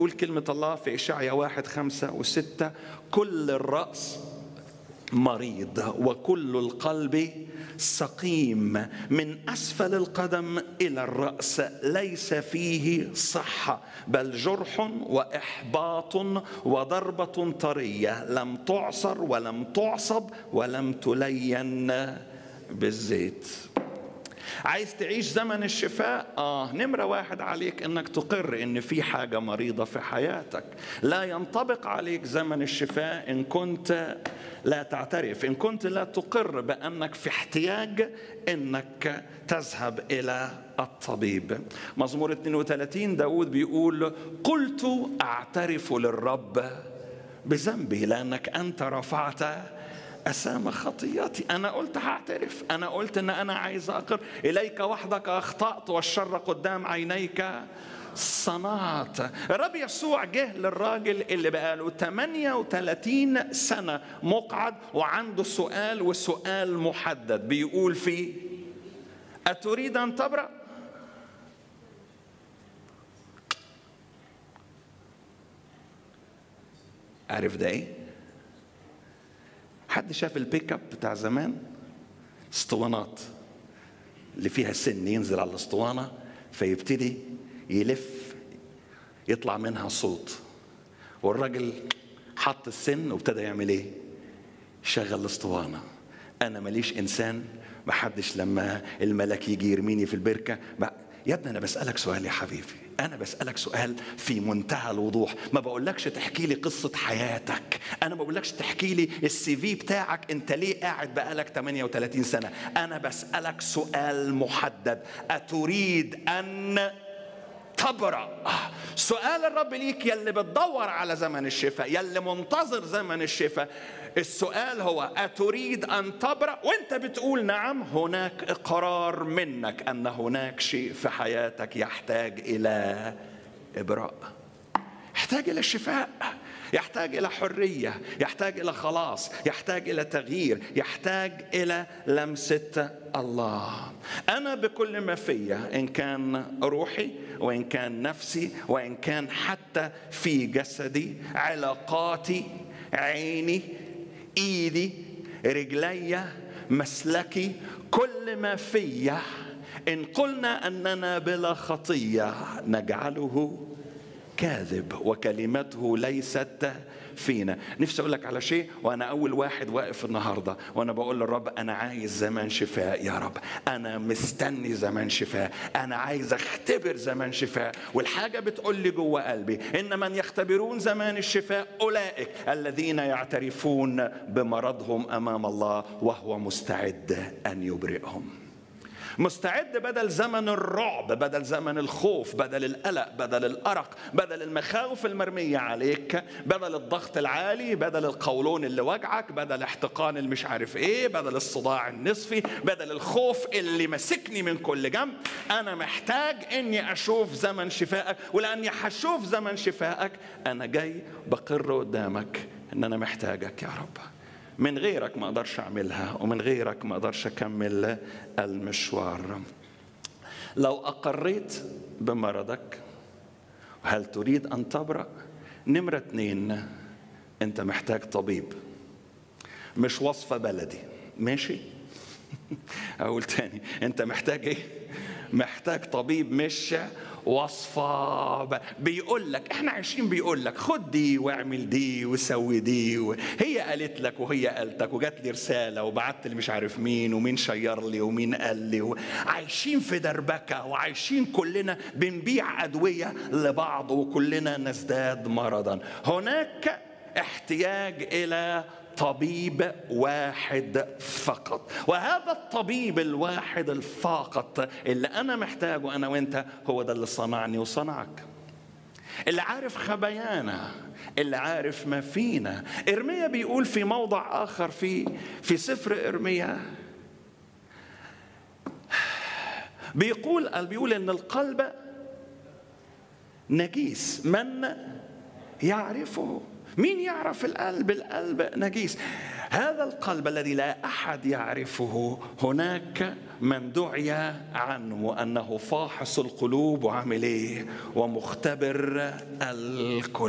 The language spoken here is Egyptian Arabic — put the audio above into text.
يقول كلمة الله في إشعيا واحد خمسة وستة كل الرأس مريض وكل القلب سقيم من اسفل القدم الى الراس ليس فيه صحه بل جرح واحباط وضربه طريه لم تعصر ولم تعصب ولم تلين بالزيت عايز تعيش زمن الشفاء اه نمره واحد عليك انك تقر ان في حاجه مريضه في حياتك لا ينطبق عليك زمن الشفاء ان كنت لا تعترف ان كنت لا تقر بانك في احتياج انك تذهب الى الطبيب مزمور 32 داود بيقول قلت اعترف للرب بذنبي لانك انت رفعت أسام خطياتي أنا قلت هعترف أنا قلت أن أنا عايز أقر إليك وحدك أخطأت والشر قدام عينيك صنعت الرب يسوع جه للراجل اللي بقاله 38 سنة مقعد وعنده سؤال وسؤال محدد بيقول فيه أتريد أن تبرأ؟ عارف ده ايه؟ حد شاف البيك اب بتاع زمان اسطوانات اللي فيها سن ينزل على الاسطوانه فيبتدي يلف يطلع منها صوت والراجل حط السن وابتدى يعمل ايه شغل الاسطوانه انا ماليش انسان محدش لما الملك يجي يرميني في البركه يا ابني انا بسالك سؤال يا حبيبي انا بسالك سؤال في منتهى الوضوح ما بقولكش تحكي لي قصه حياتك انا ما بقولكش تحكي لي السي في بتاعك انت ليه قاعد بقالك 38 سنه انا بسالك سؤال محدد اتريد ان تبرأ سؤال الرب ليك يلي بتدور على زمن الشفاء يلي منتظر زمن الشفاء السؤال هو أتريد أن تبرأ وانت بتقول نعم هناك إقرار منك أن هناك شيء في حياتك يحتاج إلى إبراء يحتاج إلى الشفاء يحتاج الى حريه يحتاج الى خلاص يحتاج الى تغيير يحتاج الى لمسه الله انا بكل ما فيا ان كان روحي وان كان نفسي وان كان حتى في جسدي علاقاتي عيني ايدي رجلي مسلكي كل ما فيا ان قلنا اننا بلا خطيه نجعله كاذب وكلمته ليست فينا نفسي اقول لك على شيء وانا اول واحد واقف النهارده وانا بقول للرب انا عايز زمان شفاء يا رب انا مستني زمان شفاء انا عايز اختبر زمان شفاء والحاجه بتقول لي جوه قلبي ان من يختبرون زمان الشفاء اولئك الذين يعترفون بمرضهم امام الله وهو مستعد ان يبرئهم مستعد بدل زمن الرعب بدل زمن الخوف بدل القلق بدل الأرق بدل المخاوف المرمية عليك بدل الضغط العالي بدل القولون اللي وجعك بدل احتقان المش عارف ايه بدل الصداع النصفي بدل الخوف اللي ماسكني من كل جنب انا محتاج اني اشوف زمن شفائك ولاني هشوف زمن شفائك انا جاي بقر قدامك ان انا محتاجك يا رب من غيرك ما اقدرش اعملها ومن غيرك ما اقدرش اكمل المشوار لو اقريت بمرضك هل تريد ان تبرا نمره اتنين انت محتاج طبيب مش وصفه بلدي ماشي اقول تاني انت محتاج ايه محتاج طبيب مش وصفة بيقول لك احنا عايشين بيقول لك خد دي واعمل دي وسوي دي و... هي قالت لك وهي قالتك وجات لي رسالة وبعت لي مش عارف مين ومين شير لي ومين قال لي و... عايشين في دربكة وعايشين كلنا بنبيع أدوية لبعض وكلنا نزداد مرضا هناك احتياج إلى طبيب واحد فقط وهذا الطبيب الواحد الفقط اللي انا محتاجه انا وانت هو ده اللي صنعني وصنعك اللي عارف خبايانا اللي عارف ما فينا ارميا بيقول في موضع اخر في في سفر ارميا بيقول بيقول ان القلب نجيس من يعرفه مين يعرف القلب القلب نجيس هذا القلب الذي لا احد يعرفه هناك من دعي عنه انه فاحص القلوب وعامل ايه ومختبر الكل